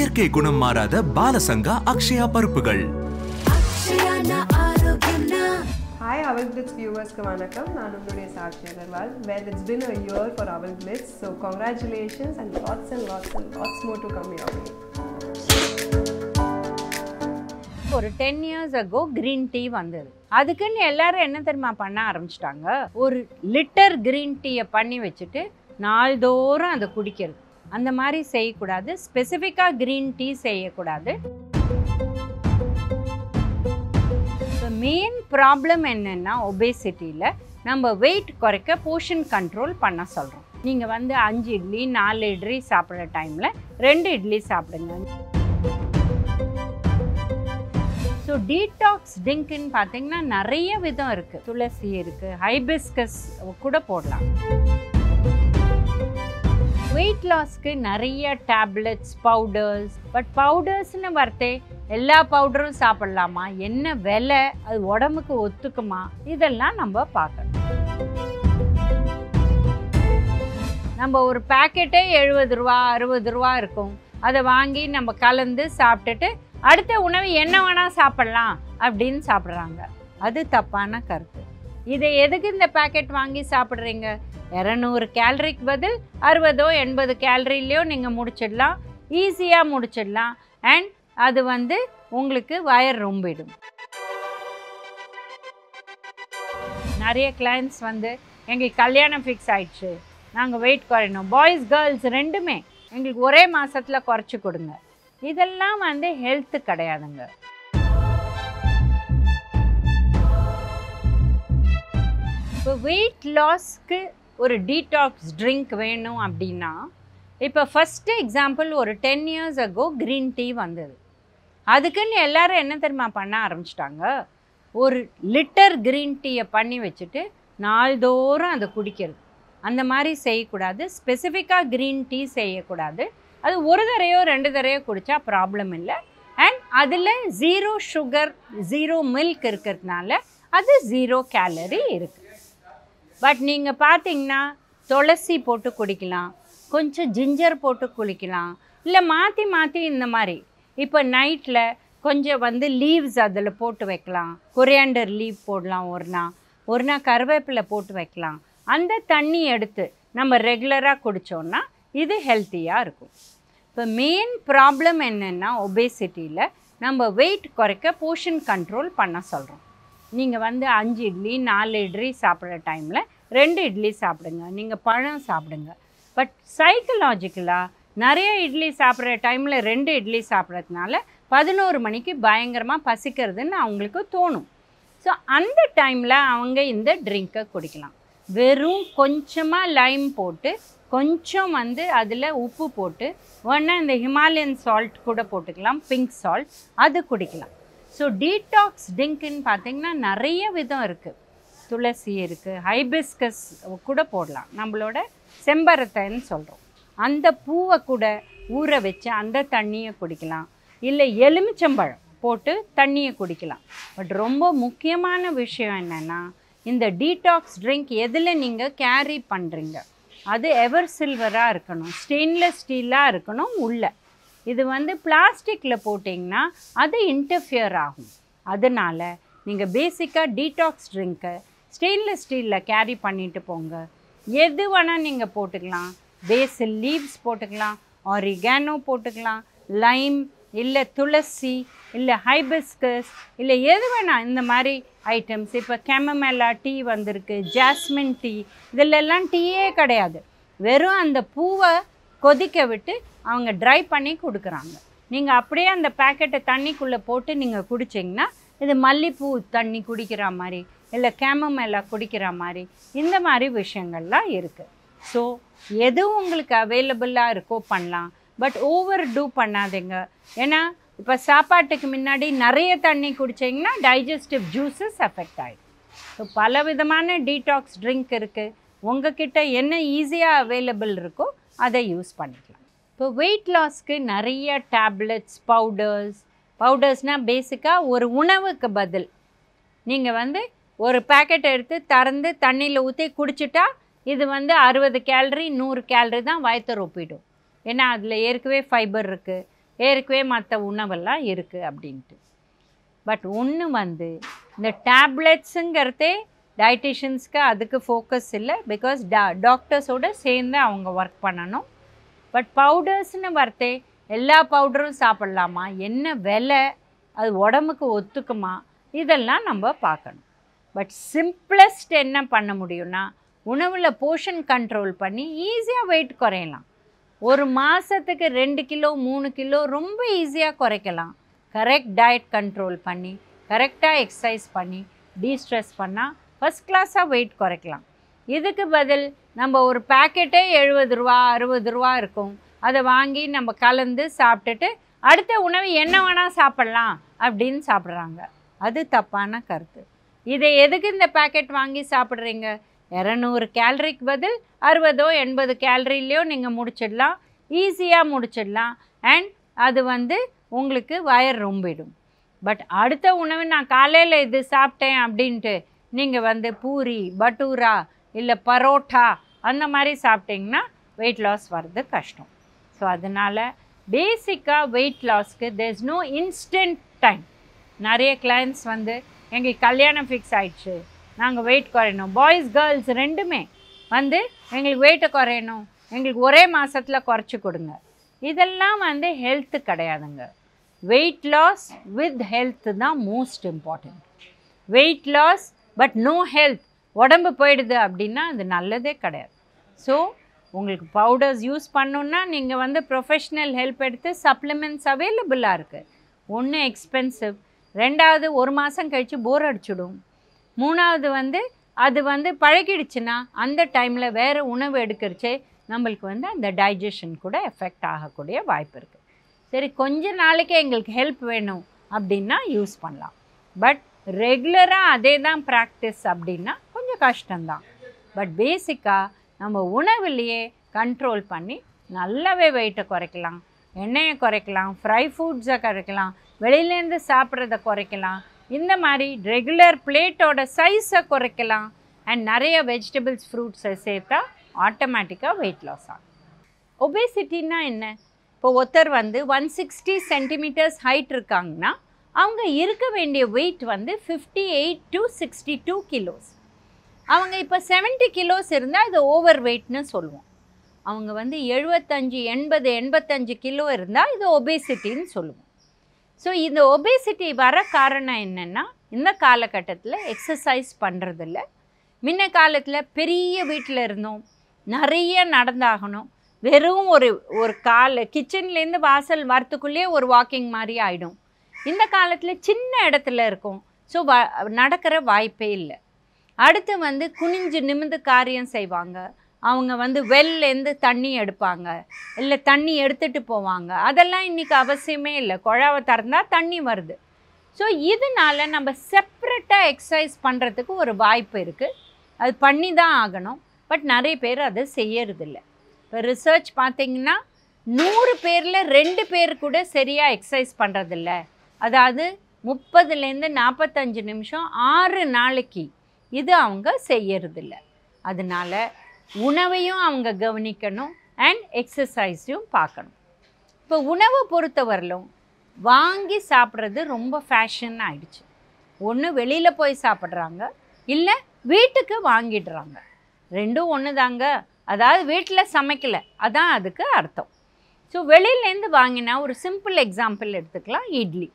இயற்கை குணம் மாறாத பாலசங்கா அக்ஷயா பருப்புகள் Hi Owl Blitz viewers-க்கு வணக்கம் நான் உங்களுடைய Sakshi Agarwal well it's been a year for Owl Blitz so congratulations and lots and lots and lots more to come your way ஒரு ten years ago green tea வந்தது அதுக்குன்னு எல்லாரும் என்ன தெரியுமா பண்ண ஆரம்பிச்சிட்டாங்க ஒரு லிட்டர் க்ரீன் டீயை பண்ணி வச்சுட்டு நாள்தோறும் அதை குடிக்கிறது அந்த மாதிரி செய்யக்கூடாது ஸ்பெசிஃபிக்காக க்ரீன் டீ செய்யக்கூடாது மெயின் ப்ராப்ளம் என்னென்னா ஒபேசிட்டியில் நம்ம வெயிட் குறைக்க போர்ஷன் கண்ட்ரோல் பண்ண சொல்கிறோம் நீங்கள் வந்து அஞ்சு இட்லி நாலு இட்லி சாப்பிட்ற டைமில் ரெண்டு இட்லி சாப்பிடுங்க ஸோ டீடாக்ஸ் ட்ரிங்க்குன்னு பார்த்தீங்கன்னா நிறைய விதம் இருக்குது துளசி இருக்குது ஹைபிஸ்கஸ் கூட போடலாம் வெயிட் லாஸ்க்கு நிறைய டேப்லெட்ஸ் பவுடர்ஸ் பட் பவுடர்ஸ்னு வரத்தே எல்லா பவுடரும் சாப்பிட்லாமா என்ன விலை அது உடம்புக்கு ஒத்துக்குமா இதெல்லாம் நம்ம பார்க்கணும் நம்ம ஒரு பேக்கெட்டே எழுபது ரூபா அறுபது ரூபா இருக்கும் அதை வாங்கி நம்ம கலந்து சாப்பிட்டுட்டு அடுத்த உணவு என்ன வேணால் சாப்பிட்லாம் அப்படின்னு சாப்பிட்றாங்க அது தப்பான கருத்து இதை எதுக்கு இந்த பேக்கெட் வாங்கி சாப்பிட்றீங்க இரநூறு கேலரிக்கு பதில் அறுபதோ எண்பது கேலரிலையோ நீங்கள் முடிச்சிடலாம் ஈஸியாக முடிச்சிடலாம் அண்ட் அது வந்து உங்களுக்கு வயர் ரொம்பிடும் நிறைய கிளைண்ட்ஸ் வந்து எங்களுக்கு கல்யாணம் ஃபிக்ஸ் ஆயிடுச்சு நாங்கள் வெயிட் குறையணும் பாய்ஸ் கேர்ள்ஸ் ரெண்டுமே எங்களுக்கு ஒரே மாதத்தில் குறைச்சி கொடுங்க இதெல்லாம் வந்து ஹெல்த்து கிடையாதுங்க இப்போ வெயிட் லாஸ்க்கு ஒரு டீடாக்ஸ் ட்ரிங்க் வேணும் அப்படின்னா இப்போ ஃபஸ்ட்டு எக்ஸாம்பிள் ஒரு ten years ago green tea வந்தது அதுக்குன்னு எல்லாரும் என்ன தெரியுமா பண்ண ஆரம்பிச்சிட்டாங்க ஒரு லிட்டர் க்ரீன் டீயை பண்ணி வச்சுட்டு நாள்தோறும் அதை குடிக்கிறது அந்த மாதிரி செய்யக்கூடாது ஸ்பெசிஃபிக்காக க்ரீன் டீ செய்யக்கூடாது அது ஒரு தரையோ ரெண்டு தரையோ குடித்தா ப்ராப்ளம் இல்லை அண்ட் அதில் ஜீரோ சுகர் ஜீரோ மில்க் இருக்கிறதுனால அது ஜீரோ கேலரி இருக்குது பட் நீங்கள் பார்த்தீங்கன்னா துளசி போட்டு குடிக்கலாம் கொஞ்சம் ஜிஞ்சர் போட்டு குளிக்கலாம் இல்லை மாற்றி மாற்றி இந்த மாதிரி இப்போ நைட்டில் கொஞ்சம் வந்து லீவ்ஸ் அதில் போட்டு வைக்கலாம் கொரியாண்டர் லீவ் போடலாம் ஒரு நாள் ஒரு நாள் கருவேப்பிலை போட்டு வைக்கலாம் அந்த தண்ணி எடுத்து நம்ம ரெகுலராக குடித்தோன்னா இது ஹெல்த்தியாக இருக்கும் இப்போ மெயின் ப்ராப்ளம் என்னென்னா ஒபேசிட்டியில் நம்ம வெயிட் குறைக்க போர்ஷன் கண்ட்ரோல் பண்ண சொல்கிறோம் நீங்கள் வந்து அஞ்சு இட்லி நாலு இட்லி சாப்பிட்ற டைமில் ரெண்டு இட்லி சாப்பிடுங்க நீங்கள் பழம் சாப்பிடுங்க பட் சைக்கலாஜிக்கலாக நிறைய இட்லி சாப்பிட்ற டைமில் ரெண்டு இட்லி சாப்பிட்றதுனால பதினோரு மணிக்கு பயங்கரமாக பசிக்கிறதுன்னு அவங்களுக்கு தோணும் ஸோ அந்த டைமில் அவங்க இந்த ட்ரிங்க்கை குடிக்கலாம் வெறும் கொஞ்சமாக லைம் போட்டு கொஞ்சம் வந்து அதில் உப்பு போட்டு ஒன்றா இந்த ஹிமாலயன் சால்ட் கூட போட்டுக்கலாம் பிங்க் சால்ட் அது குடிக்கலாம் ஸோ டீடாக்ஸ் ட்ரிங்க்குன்னு பார்த்தீங்கன்னா நிறைய விதம் இருக்குது துளசி இருக்குது ஹைபிஸ்கஸ் கூட போடலாம் நம்மளோட செம்பரத்தைன்னு சொல்கிறோம் அந்த பூவை கூட ஊற வச்சு அந்த தண்ணியை குடிக்கலாம் இல்லை எலுமிச்சம்பழம் போட்டு தண்ணியை குடிக்கலாம் பட் ரொம்ப முக்கியமான விஷயம் என்னென்னா இந்த டீடாக்ஸ் ட்ரிங்க் எதில் நீங்கள் கேரி பண்ணுறீங்க அது எவர் சில்வராக இருக்கணும் ஸ்டெயின்லெஸ் ஸ்டீலாக இருக்கணும் உள்ள இது வந்து பிளாஸ்டிக்கில் போட்டிங்கன்னா அது இன்டர்ஃபியர் ஆகும் அதனால் நீங்கள் பேசிக்காக டீடாக்ஸ் ட்ரிங்க்கை ஸ்டெயின்லெஸ் ஸ்டீலில் கேரி பண்ணிட்டு போங்க எது வேணால் நீங்கள் போட்டுக்கலாம் பேசில் லீவ்ஸ் போட்டுக்கலாம் ஆரிகானோ போட்டுக்கலாம் லைம் இல்லை துளசி இல்லை ஹைபிஸ்கஸ் இல்லை எது வேணால் இந்த மாதிரி ஐட்டம்ஸ் இப்போ கெமமெல்லா டீ வந்திருக்கு ஜாஸ்மின் டீ இதிலெல்லாம் டீயே கிடையாது வெறும் அந்த பூவை கொதிக்க விட்டு அவங்க ட்ரை பண்ணி கொடுக்குறாங்க நீங்கள் அப்படியே அந்த பேக்கெட்டை தண்ணிக்குள்ளே போட்டு நீங்கள் குடிச்சிங்கன்னா இது மல்லிப்பூ தண்ணி குடிக்கிற மாதிரி இல்லை கேமமெல்லா குடிக்கிற மாதிரி இந்த மாதிரி விஷயங்கள்லாம் இருக்குது ஸோ எது உங்களுக்கு அவைலபிளாக இருக்கோ பண்ணலாம் பட் ஓவர் டூ பண்ணாதீங்க ஏன்னா இப்போ சாப்பாட்டுக்கு முன்னாடி நிறைய தண்ணி குடிச்சிங்கன்னா டைஜஸ்டிவ் ஜூஸஸ் அஃபெக்ட் ஆகிடும் ஸோ பல விதமான டீடாக்ஸ் ட்ரிங்க் இருக்குது உங்ககிட்ட என்ன ஈஸியாக அவைலபிள் இருக்கோ அதை யூஸ் பண்ணிக்கலாம் இப்போ வெயிட் லாஸ்க்கு நிறைய டேப்லெட்ஸ் பவுடர்ஸ் பவுடர்ஸ்னால் பேசிக்காக ஒரு உணவுக்கு பதில் நீங்கள் வந்து ஒரு பேக்கெட் எடுத்து திறந்து தண்ணியில் ஊற்றி குடிச்சிட்டா இது வந்து அறுபது கேலரி நூறு கேலரி தான் வயத்தை ரொப்பிடும் ஏன்னா அதில் ஏற்கனவே ஃபைபர் இருக்குது ஏற்கவே மற்ற உணவெல்லாம் இருக்குது அப்படின்ட்டு பட் ஒன்று வந்து இந்த டேப்லெட்ஸுங்கிறதே டயட்டிஷியன்ஸ்க்கு அதுக்கு ஃபோக்கஸ் இல்லை பிகாஸ் டா டாக்டர்ஸோடு சேர்ந்து அவங்க ஒர்க் பண்ணணும் பட் பவுடர்ஸ்னு வரத்தே எல்லா பவுடரும் சாப்பிட்லாமா என்ன விலை அது உடம்புக்கு ஒத்துக்குமா இதெல்லாம் நம்ம பார்க்கணும் பட் சிம்பிளஸ்ட் என்ன பண்ண முடியும்னா உணவில் போர்ஷன் கண்ட்ரோல் பண்ணி ஈஸியாக வெயிட் குறையலாம் ஒரு மாதத்துக்கு ரெண்டு கிலோ மூணு கிலோ ரொம்ப ஈஸியாக குறைக்கலாம் கரெக்ட் டயட் கண்ட்ரோல் பண்ணி கரெக்டாக எக்ஸசைஸ் பண்ணி டீஸ்ட்ரெஸ் பண்ணால் ஃபஸ்ட் கிளாஸாக வெயிட் குறைக்கலாம் இதுக்கு பதில் நம்ம ஒரு பேக்கெட்டே எழுபது ரூபா அறுபது ரூபா இருக்கும் அதை வாங்கி நம்ம கலந்து சாப்பிட்டுட்டு அடுத்த உணவு என்ன வேணால் சாப்பிட்லாம் அப்படின்னு சாப்பிட்றாங்க அது தப்பான கருத்து இதை எதுக்கு இந்த பேக்கெட் வாங்கி சாப்பிட்றீங்க இரநூறு கேலரிக்கு பதில் அறுபதோ எண்பது கேலரிலையோ நீங்கள் முடிச்சிடலாம் ஈஸியாக முடிச்சிடலாம் அண்ட் அது வந்து உங்களுக்கு வயர் ரொம்பிடும் பட் அடுத்த உணவு நான் காலையில் இது சாப்பிட்டேன் அப்படின்ட்டு நீங்கள் வந்து பூரி பட்டூரா இல்லை பரோட்டா அந்த மாதிரி சாப்பிட்டிங்கன்னா வெயிட் லாஸ் வர்றது கஷ்டம் ஸோ அதனால் பேசிக்காக வெயிட் லாஸ்க்கு தேர்ஸ் நோ இன்ஸ்டன்ட் டைம் நிறைய கிளைண்ட்ஸ் வந்து எங்களுக்கு கல்யாணம் ஃபிக்ஸ் ஆயிடுச்சு நாங்கள் வெயிட் குறையணும் பாய்ஸ் கேர்ள்ஸ் ரெண்டுமே வந்து எங்களுக்கு வெயிட்டை குறையணும் எங்களுக்கு ஒரே மாதத்தில் குறைச்சி கொடுங்க இதெல்லாம் வந்து ஹெல்த்து கிடையாதுங்க வெயிட் லாஸ் வித் ஹெல்த் தான் most important weight loss but no health உடம்பு போயிடுது அப்படின்னா அது நல்லதே கிடையாது ஸோ உங்களுக்கு பவுடர்ஸ் யூஸ் பண்ணணுன்னா நீங்கள் வந்து ப்ரொஃபஷ்னல் ஹெல்ப் எடுத்து சப்ளிமெண்ட்ஸ் அவைலபிளாக இருக்குது ஒன்று எக்ஸ்பென்சிவ் ரெண்டாவது ஒரு மாதம் கழித்து போர் அடிச்சிடும் மூணாவது வந்து அது வந்து பழகிடுச்சுன்னா அந்த டைமில் வேறு உணவு எடுக்கிறச்சே நம்மளுக்கு வந்து அந்த டைஜஷன் கூட எஃபெக்ட் ஆகக்கூடிய வாய்ப்பு இருக்குது சரி கொஞ்ச நாளைக்கு எங்களுக்கு ஹெல்ப் வேணும் அப்படின்னா யூஸ் பண்ணலாம் பட் ரெகுலராக அதே தான் ப்ராக்டிஸ் அப்படின்னா கொஞ்சம் கஷ்டம்தான் பட் பேசிக்காக நம்ம உணவுலையே கண்ட்ரோல் பண்ணி நல்லாவே வெயிட்டை குறைக்கலாம் எண்ணெயை குறைக்கலாம் ஃப்ரை ஃபுட்ஸை குறைக்கலாம் வெளியிலேருந்து சாப்பிட்றத குறைக்கலாம் இந்த மாதிரி ரெகுலர் பிளேட்டோட சைஸை குறைக்கலாம் அண்ட் நிறைய வெஜிடபிள்ஸ் ஃப்ரூட்ஸை சேர்த்தா ஆட்டோமேட்டிக்காக வெயிட் லாஸ் ஆகும் ஒபேசிட்டின்னா என்ன இப்போ ஒருத்தர் வந்து ஒன் சிக்ஸ்டி சென்டிமீட்டர்ஸ் ஹைட் இருக்காங்கன்னா அவங்க இருக்க வேண்டிய வெயிட் வந்து fifty eight to sixty two kilos அவங்க இப்போ செவன்ட்டி கிலோஸ் இருந்தால் இது ஓவர் வெயிட்னு சொல்லுவோம் அவங்க வந்து எழுபத்தஞ்சு எண்பது எண்பத்தஞ்சு கிலோ இருந்தால் இது ஒபேசிட்டின்னு சொல்லுவோம் ஸோ இந்த ஒபேசிட்டி வர காரணம் என்னென்னா இந்த காலகட்டத்தில் எக்ஸசைஸ் பண்ணுறதில்ல முன்ன காலத்தில் பெரிய வீட்டில் இருந்தோம் நிறைய நடந்தாகணும் வெறும் ஒரு ஒரு கால் கிச்சன்லேருந்து வாசல் வரத்துக்குள்ளேயே ஒரு வாக்கிங் மாதிரி ஆகிடும் இந்த காலத்தில் சின்ன இடத்துல இருக்கும் ஸோ வ நடக்கிற வாய்ப்பே இல்லை அடுத்து வந்து குனிஞ்சு நிமிந்து காரியம் செய்வாங்க அவங்க வந்து வெல்லேருந்து தண்ணி எடுப்பாங்க இல்லை தண்ணி எடுத்துகிட்டு போவாங்க அதெல்லாம் இன்றைக்கி அவசியமே இல்லை குழாவை திறந்தால் தண்ணி வருது ஸோ இதனால நம்ம செப்ரேட்டாக எக்ஸசைஸ் பண்ணுறதுக்கு ஒரு வாய்ப்பு இருக்குது அது பண்ணி தான் ஆகணும் பட் நிறைய பேர் அதை செய்யறதில்ல இப்போ ரிசர்ச் பார்த்தீங்கன்னா நூறு பேரில் ரெண்டு பேர் கூட சரியாக எக்ஸசைஸ் பண்ணுறதில்ல அதாவது முப்பதுலேருந்து நாற்பத்தஞ்சு நிமிஷம் ஆறு நாளைக்கு இது அவங்க செய்யறதில்ல அதனால உணவையும் அவங்க கவனிக்கணும் அண்ட் எக்ஸசைஸையும் பார்க்கணும் இப்போ உணவை பொறுத்தவரையிலும் வாங்கி சாப்பிட்றது ரொம்ப ஃபேஷன் ஆயிடுச்சு ஒன்று வெளியில் போய் சாப்பிட்றாங்க இல்லை வீட்டுக்கு வாங்கிடுறாங்க ரெண்டும் ஒன்று தாங்க அதாவது வீட்டில் சமைக்கலை அதான் அதுக்கு அர்த்தம் ஸோ வெளியிலேருந்து வாங்கினா ஒரு சிம்பிள் எக்ஸாம்பிள் எடுத்துக்கலாம் இட்லி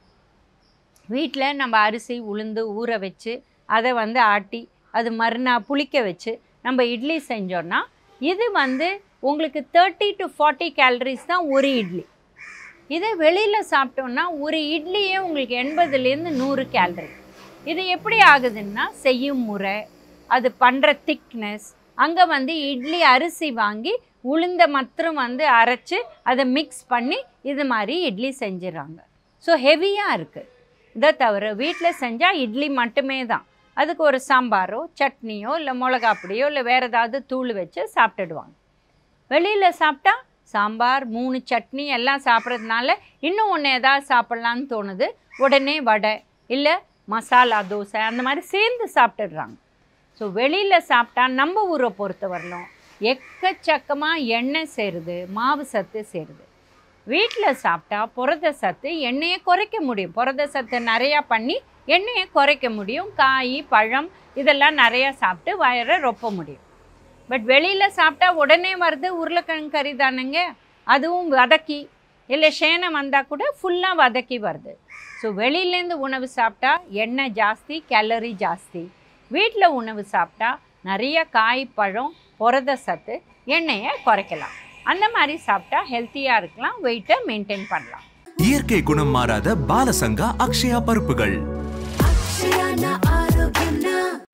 வீட்டில் நம்ம அரிசி உளுந்து ஊற வச்சு அதை வந்து ஆட்டி அது மறுநாள் புளிக்க வச்சு நம்ம இட்லி செஞ்சோன்னா இது வந்து உங்களுக்கு தேர்ட்டி டு ஃபார்ட்டி கேலரிஸ் தான் ஒரு இட்லி இதே வெளியில் சாப்பிட்டோன்னா ஒரு இட்லியே உங்களுக்கு எண்பதுலேருந்து நூறு கேலரி இது எப்படி ஆகுதுன்னா செய்யும் முறை அது பண்ணுற திக்னஸ் அங்கே வந்து இட்லி அரிசி வாங்கி உளுந்த மாத்திரம் வந்து அரைச்சி அதை மிக்ஸ் பண்ணி இது மாதிரி இட்லி செஞ்சிடறாங்க ஸோ ஹெவியாக இருக்குது இதை தவிர வீட்டில் செஞ்சால் இட்லி மட்டுமே தான் அதுக்கு ஒரு சாம்பாரோ சட்னியோ இல்லை மிளகா பொடியோ இல்லை வேறு ஏதாவது தூள் வச்சு சாப்பிட்டுடுவாங்க வெளியில் சாப்பிட்டா சாம்பார் மூணு சட்னி எல்லாம் சாப்பிட்றதுனால இன்னும் ஒன்று எதாவது சாப்பிட்லான்னு தோணுது உடனே வடை இல்லை மசாலா தோசை அந்த மாதிரி சேர்ந்து சாப்பிட்டுடுறாங்க ஸோ வெளியில் சாப்பிட்டா நம்ம ஊரை பொறுத்த வரலும் எக்கச்சக்கமாக எண்ணெய் சேருது மாவு சத்து சேருது வீட்டில் சாப்பிட்டா புரத சத்து எண்ணெயை குறைக்க முடியும் புரத சத்து நிறையா பண்ணி எண்ணெயை குறைக்க முடியும் காய் பழம் இதெல்லாம் நிறையா சாப்பிட்டு வயரை ரொப்ப முடியும் பட் வெளியில் சாப்பிட்டா உடனே வருது உருளைக்கிழங்கு கறி தானுங்க அதுவும் வதக்கி இல்லை சேனம் வந்தால் கூட ஃபுல்லாக வதக்கி வருது ஸோ வெளியிலேருந்து உணவு சாப்பிட்டா எண்ணெய் ஜாஸ்தி கேலரி ஜாஸ்தி வீட்டில் உணவு சாப்பிட்டா நிறைய காய் பழம் புரத சத்து எண்ணெயை குறைக்கலாம் அந்த மாதிரி சாப்பிட்டா ஹெல்த்தியாக இருக்கலாம் வெயிட்டை மெயின்டைன் பண்ணலாம் இயற்கை குணம் மாறாத பாலசங்கா அக்ஷயா பருப்புகள் அக்ஷயா